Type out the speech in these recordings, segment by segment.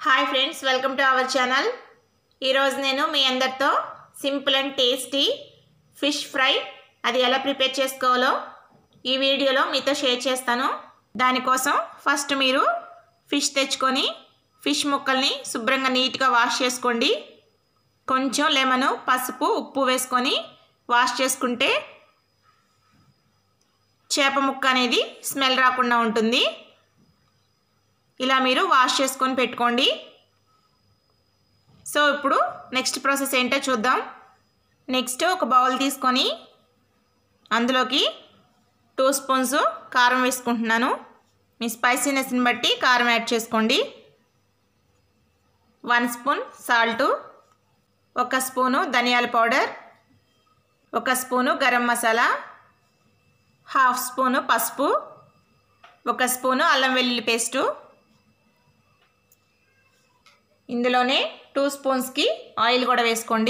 hi friends welcome to our channel ఈరోజు నేను మీ అందరితో simple and tasty fish fry అది ఎలా ప్రిపేర్ చేసుకోవాలో ఈ వీడియోలో మీతో షేర్ చేస్తాను దానికోసం ఫస్ట్ మీరు ఫిష్ తెచ్చుకొని ఫిష్ ముక్కల్ని శుభ్రంగా నీట్గా వాష్ చేసుకోండి కొంచెం లెమను పసుపు ఉప్పు వేసుకొని వాష్ చేసుకుంటే చేప ముక్క అనేది స్మెల్ రాకుండా ఉంటుంది ఇలా మీరు వాష్ చేసుకొని పెట్టుకోండి సో ఇప్పుడు నెక్స్ట్ ప్రాసెస్ ఏంటో చూద్దాం నెక్స్ట్ ఒక బౌల్ తీసుకొని అందులోకి టూ స్పూన్స్ కారం వేసుకుంటున్నాను మీ స్పైసీనెస్ని బట్టి కారం యాడ్ చేసుకోండి వన్ స్పూన్ సాల్టు ఒక స్పూను ధనియాల పౌడర్ ఒక spoon garam masala half spoon పసుపు ఒక స్పూను అల్లం వెల్లుల్లి పేస్టు ఇందులోనే టూ స్పూన్స్కి ఆయిల్ కూడా వేసుకోండి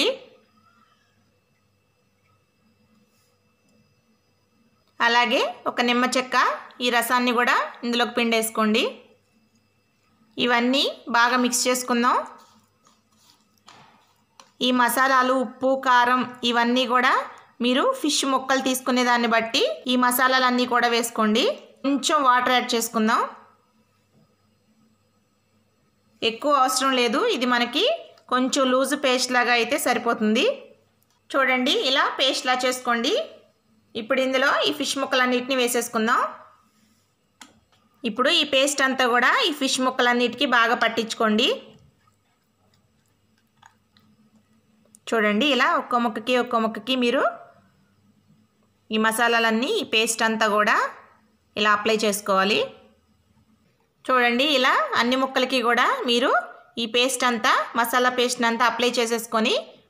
అలాగే ఒక నిమ్మ చెక్క ఈ రసాన్ని కూడా ఇందులోకి పిండేసుకోండి ఇవన్నీ బాగా మిక్స్ చేసుకుందాం ఈ మసాలాలు ఉప్పు కారం ఇవన్నీ కూడా మీరు ఫిష్ ముక్కలు తీసుకునే దాన్ని బట్టి ఈ మసాలాలన్నీ కూడా వేసుకోండి కొంచెం వాటర్ యాడ్ చేసుకుందాం ఎక్కువ అవసరం లేదు ఇది మనకి కొంచెం లూజు పేస్ట్ లాగా అయితే సరిపోతుంది చూడండి ఇలా పేస్ట్లా చేసుకోండి ఇప్పుడు ఇందులో ఈ ఫిష్ ముక్కలన్నిటిని వేసేసుకుందాం ఇప్పుడు ఈ పేస్ట్ అంతా కూడా ఈ ఫిష్ ముక్కలన్నిటికీ బాగా పట్టించుకోండి చూడండి ఇలా ఒక్క ముక్కకి ఒక్క ముక్కకి మీరు ఈ మసాలాలన్నీ ఈ పేస్ట్ అంతా కూడా ఇలా అప్లై చేసుకోవాలి చూడండి ఇలా అన్ని ముక్కలకి కూడా మీరు ఈ పేస్ట్ అంతా మసాలా పేస్ట్ అంతా అప్లై చేసేసుకొని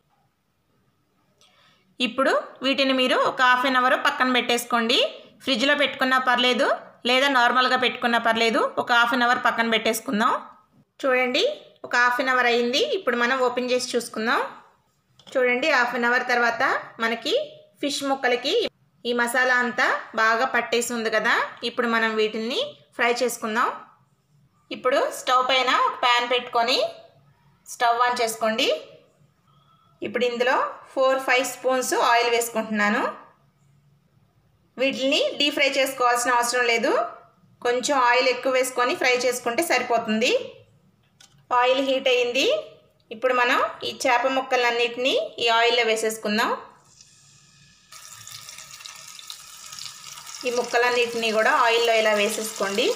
ఇప్పుడు వీటిని మీరు ఒక హాఫ్ అన్ అవర్ పక్కన పెట్టేసుకోండి ఫ్రిడ్జ్లో పెట్టుకున్నా పర్లేదు లేదా నార్మల్గా పెట్టుకున్నా పర్లేదు ఒక హాఫ్ అన్ అవర్ పక్కన పెట్టేసుకుందాం చూడండి ఒక హాఫ్ అన్ అవర్ అయింది ఇప్పుడు మనం ఓపెన్ చేసి చూసుకుందాం చూడండి హాఫ్ అన్ అవర్ తర్వాత మనకి ఫిష్ ముక్కలకి ఈ మసాలా అంతా బాగా పట్టేసి ఉంది కదా ఇప్పుడు మనం వీటిని ఫ్రై చేసుకుందాం ఇప్పుడు స్టవ్ పైన ఒక ప్యాన్ పెట్టుకొని స్టవ్ ఆన్ చేసుకోండి ఇప్పుడు ఇందులో ఫోర్ ఫైవ్ స్పూన్స్ ఆయిల్ వేసుకుంటున్నాను వీటిని డీప్ ఫ్రై చేసుకోవాల్సిన అవసరం లేదు కొంచెం ఆయిల్ ఎక్కువ వేసుకొని ఫ్రై చేసుకుంటే సరిపోతుంది ఆయిల్ హీట్ అయ్యింది ఇప్పుడు మనం ఈ చేప ముక్కలన్నిటినీ ఈ ఆయిల్లో వేసేసుకుందాం ఈ ముక్కలన్నిటినీ కూడా ఆయిల్లో ఇలా వేసేసుకోండి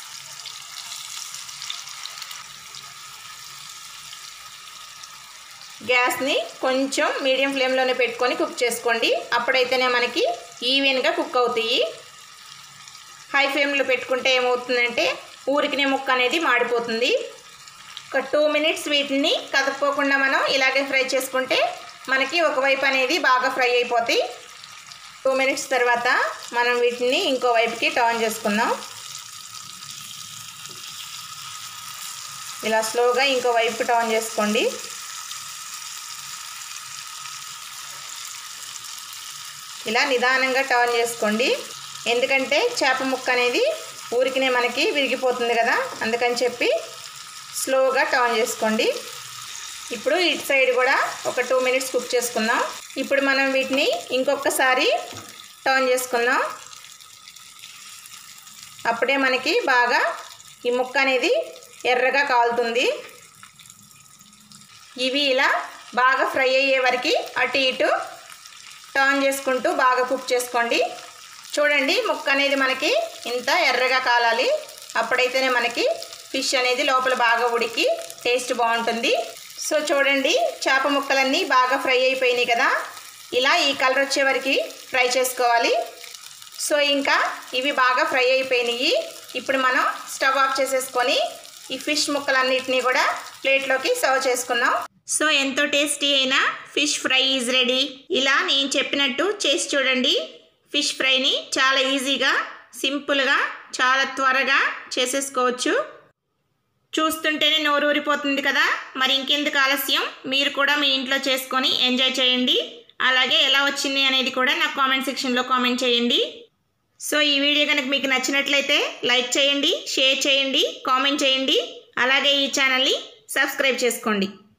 గ్యాస్ని కొంచెం మీడియం ఫ్లేమ్లోనే పెట్టుకొని కుక్ చేసుకోండి అప్పుడైతేనే మనకి ఈవెన్గా కుక్ అవుతాయి హై ఫ్లేమ్లో పెట్టుకుంటే ఏమవుతుందంటే ఊరికినే ముక్క అనేది మాడిపోతుంది ఒక టూ మినిట్స్ వీటిని కదకపోకుండా మనం ఇలాగే ఫ్రై చేసుకుంటే మనకి ఒకవైపు అనేది బాగా ఫ్రై అయిపోతాయి టూ మినిట్స్ తర్వాత మనం వీటిని ఇంకో వైపుకి టర్న్ చేసుకుందాం ఇలా స్లోగా ఇంకో వైపు టర్న్ చేసుకోండి ఇలా నిదానంగా టర్న్ చేసుకోండి ఎందుకంటే చేప ముక్క అనేది ఊరికినే మనకి విరిగిపోతుంది కదా అందుకని చెప్పి స్లోగా టర్న్ చేసుకోండి ఇప్పుడు ఇటు సైడ్ కూడా ఒక టూ మినిట్స్ కుక్ చేసుకుందాం ఇప్పుడు మనం వీటిని ఇంకొకసారి టర్న్ చేసుకుందాం అప్పుడే మనకి బాగా ఈ ముక్క అనేది ఎర్రగా కాలుతుంది ఇవి ఇలా బాగా ఫ్రై అయ్యే వరకు అటు ఇటు టర్న్ చేసుకుంటూ బాగా కుక్ చేసుకోండి చూడండి ముక్క అనేది మనకి ఇంత ఎర్రగా కాలాలి అప్పుడైతేనే మనకి ఫిష్ అనేది లోపల బాగా ఉడికి టేస్ట్ బాగుంటుంది సో చూడండి చేప ముక్కలన్నీ బాగా ఫ్రై అయిపోయినాయి కదా ఇలా ఈ కలర్ వచ్చే వరకు ఫ్రై చేసుకోవాలి సో ఇంకా ఇవి బాగా ఫ్రై అయిపోయినాయి ఇప్పుడు మనం స్టవ్ ఆఫ్ చేసేసుకొని ఈ ఫిష్ ముక్కలన్నిటినీ కూడా ప్లేట్లోకి సర్వ్ చేసుకుందాం సో ఎంతో టేస్టీ అయిన ఫిష్ ఫ్రై ఈజ్ రెడీ ఇలా నేను చెప్పినట్టు చేసి చూడండి ఫిష్ ఫ్రైని చాలా ఈజీగా సింపుల్గా చాలా త్వరగా చేసేసుకోవచ్చు చూస్తుంటేనే నోరు ఊరిపోతుంది కదా మరి ఇంకెందుకు ఆలస్యం మీరు కూడా మీ ఇంట్లో చేసుకొని ఎంజాయ్ చేయండి అలాగే ఎలా వచ్చింది అనేది కూడా నాకు కామెంట్ సెక్షన్లో కామెంట్ చేయండి సో ఈ వీడియో కనుక మీకు నచ్చినట్లయితే లైక్ చేయండి షేర్ చేయండి కామెంట్ చేయండి అలాగే ఈ ఛానల్ని సబ్స్క్రైబ్ చేసుకోండి